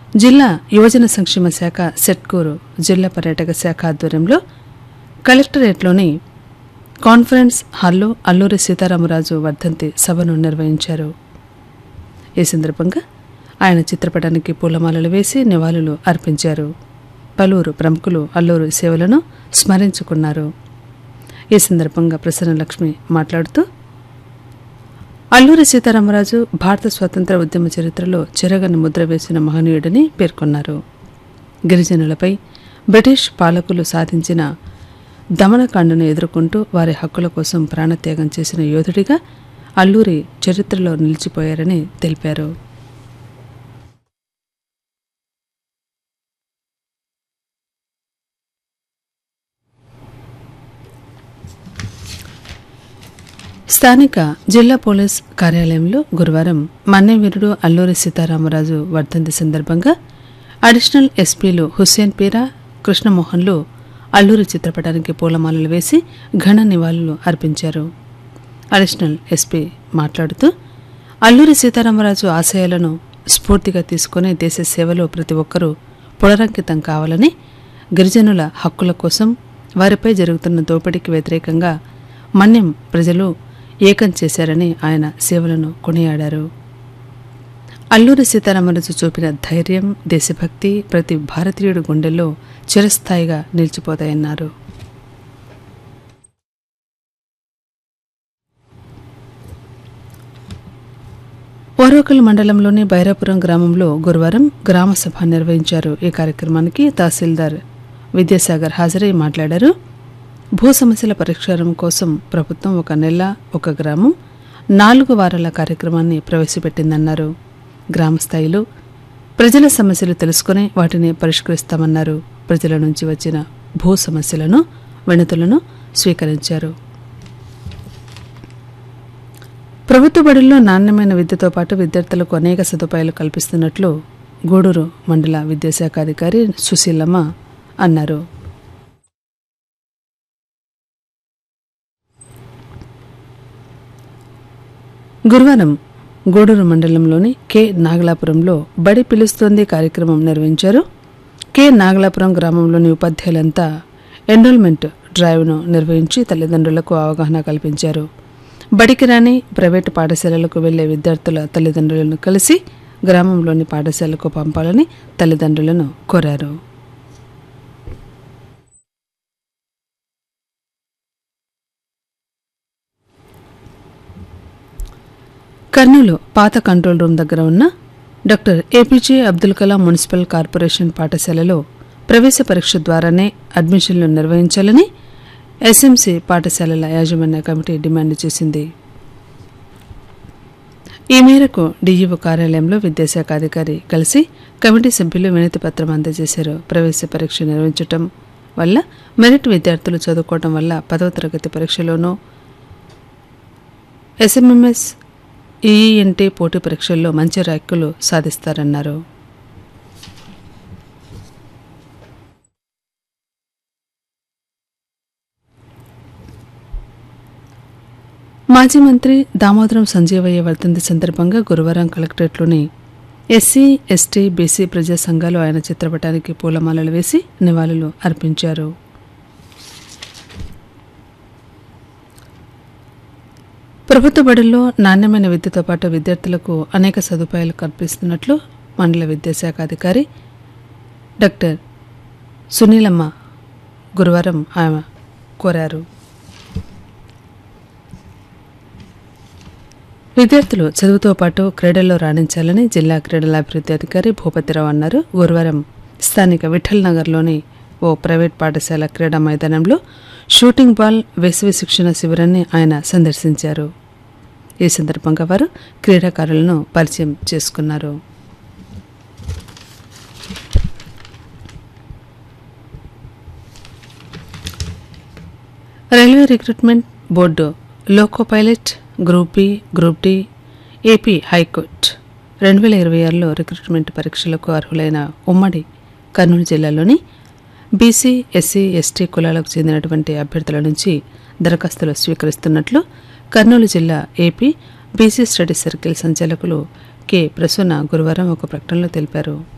జిల్లా యువజన సంక్షేమ శాఖ సెట్కూరు జిల్లా పర్యాటక శాఖ ఆధ్వర్యంలో కలెక్టరేట్లోని కాన్ఫరెన్స్ హాల్లో అల్లూరి సీతారామరాజు వర్ధంతి సభను నిర్వహించారు ఈ సందర్భంగా ఆయన చిత్రపటానికి పూలమాలలు వేసి నివాళులు అర్పించారు పలువురు ప్రముఖులు అల్లూరు సేవలను స్మరించుకున్నారు ఈ సందర్భంగా ప్రసన్నలక్ష్మి మాట్లాడుతూ అల్లూరి సీతారామరాజు భారత స్వాతంత్ర ఉద్యమ చరిత్రలో చెరగని ముద్ర వేసిన మహనీయుడని పేర్కొన్నారు గిరిజనులపై బ్రిటిష్ పాలకులు సాధించిన దమనకాండను ఎదుర్కొంటూ వారి హక్కుల కోసం ప్రాణత్యాగం చేసిన యోధుడిగా అల్లూరి చరిత్రలో నిలిచిపోయారని తెలిపారు స్థానిక జిల్లా పోలీస్ కార్యాలయంలో గురువారం మన్నెవీరుడు అల్లూరి సీతారామరాజు వర్ధంతి సందర్భంగా అడిషనల్ ఎస్పీలు హుస్సేన్ పీరా కృష్ణమోహన్లు అల్లూరి చిత్రపటానికి పూలమాలలు వేసి ఘన నివాళులు అర్పించారు అడిషనల్ ఎస్పీ మాట్లాడుతూ అల్లూరి సీతారామరాజు ఆశయాలను స్ఫూర్తిగా తీసుకుని దేశ సేవలో ప్రతి ఒక్కరూ పునరంకితం కావాలని గిరిజనుల హక్కుల కోసం వారిపై జరుగుతున్న దోపిడీకి వ్యతిరేకంగా మన్యం ప్రజలు ఏకం చేశారని ఆయన సేవలను కొనియాడారు అల్లూరి సీతారామరాజు చూపిన ధైర్యం దేశభక్తి ప్రతి భారతీయుడి గుండెల్లో చిరస్థాయిగా నిలిచిపోతాయన్నారు ఓరోకల్ మండలంలోని బైరాపురం గ్రామంలో గురువారం గ్రామ సభ నిర్వహించారు ఈ కార్యక్రమానికి తహసీల్దార్ విద్యాసాగర్ హాజరై మాట్లాడారు భూ సమస్యల పరిష్కారం కోసం ప్రభుత్వం ఒక నెల ఒక గ్రామం నాలుగు వారాల కార్యక్రమాన్ని ప్రవేశపెట్టిందన్నారు గ్రామ స్థాయిలో ప్రజల సమస్యలు తెలుసుకుని వాటిని పరిష్కరిస్తామన్నారు ప్రజల నుంచి వచ్చిన భూ సమస్యలను వినతులను స్వీకరించారు ప్రభుత్వ బడుల్లో నాణ్యమైన విద్యతో పాటు విద్యార్థులకు అనేక సదుపాయాలు కల్పిస్తున్నట్లు గూడూరు మండల విద్యాశాఖ అధికారి సుశీలమ్మ అన్నారు గురువారం గూడూరు మండలంలోని కె నాగలాపురంలో బడి పిలుస్తోంది కార్యక్రమం నిర్వహించారు కె నాగలాపురం గ్రామంలోని ఉపాధ్యాయులంతా ఎన్రోల్మెంట్ డ్రైవ్ను నిర్వహించి తల్లిదండ్రులకు అవగాహన కల్పించారు బడికి రాని ప్రైవేటు పాఠశాలలకు వెళ్లే విద్యార్థుల తల్లిదండ్రులను కలిసి గ్రామంలోని పాఠశాలకు పంపాలని తల్లిదండ్రులను కోరారు కర్నూలు పాత కంట్రోల్ రూమ్ దగ్గర ఉన్న doctor APJ Abdul Kalam municipal corporation పాఠశాలలో ప్రవేశ పరీక్ష ద్వారానే అడ్మిషన్లు నిర్వహించాలని ఎస్ఎంసీ పాఠశాలల యాజమాన్య కమిటీ డిమాండ్ చేసింది ఈ మేరకు డీఈఓ కార్యాలయంలో విద్యాశాఖ అధికారి కలిసి కమిటీ సభ్యులు వినతి పత్రం అందజేశారు ప్రవేశ పరీక్ష నిర్వహించటం వల్ల మెరిట్ విద్యార్థులు చదువుకోవడం వల్ల పదవ తరగతి పరీక్షలోనూ ఎస్ఎంఎంఎస్ ఈఈఎన్టీ పోటీ పరీక్షల్లో మంచి ర్యాంకులు సాధిస్తారన్నారు మాజీ మంత్రి దామోదరం సంజీవయ్య వర్ధంతి సందర్భంగా గురువారం కలెక్టరేట్లోని ఎస్సీ ఎస్టీ బీసీ ప్రజా సంఘాలు ఆయన చిత్రపటానికి పూలమాలలు వేసి నివాళులు అర్పించారు ప్రభుత్వ బడుల్లో నాణ్యమైన విద్యతో పాటు విద్యార్థులకు అనేక సదుపాయాలు కల్పిస్తున్నట్లు మండల విద్యాశాఖ అధికారి డాక్టర్ సునీలమ్మ గురువారం ఆమె కోరారు విద్యార్థులు చదువుతో పాటు క్రీడల్లో రాణించాలని జిల్లా క్రీడల అభివృద్ధి అధికారి భూపతిరావు అన్నారు గురువారం స్థానిక విఠల్ నగర్లోని ఓ ప్రైవేట్ పాఠశాల క్రీడా మైదానంలో షూటింగ్ బాల్ వేసవి శిక్షణ శిబిరాన్ని ఆయన సందర్శించారు ఈ సందర్భంగా వారు క్రీడాకారులను పరిచయం చేసుకున్నారు railway recruitment board loco pilot group B group D AP high court రెండు వేల ఇరవై ఆరులో రిక్రూట్మెంట్ పరీక్షలకు అర్హులైన ఉమ్మడి కర్నూలు జిల్లాలోని బీసీ ఎస్సీ ఎస్టీ కులాలకు చెందినటువంటి అభ్యర్థుల నుంచి దరఖాస్తులు స్వీకరిస్తున్నట్లు కర్నూలు జిల్లా ఏపీ బీసీ స్టడీ సర్కిల్ సంచాలకులు కె ప్రసూన గురువారం ఒక ప్రకటనలో తెలిపారు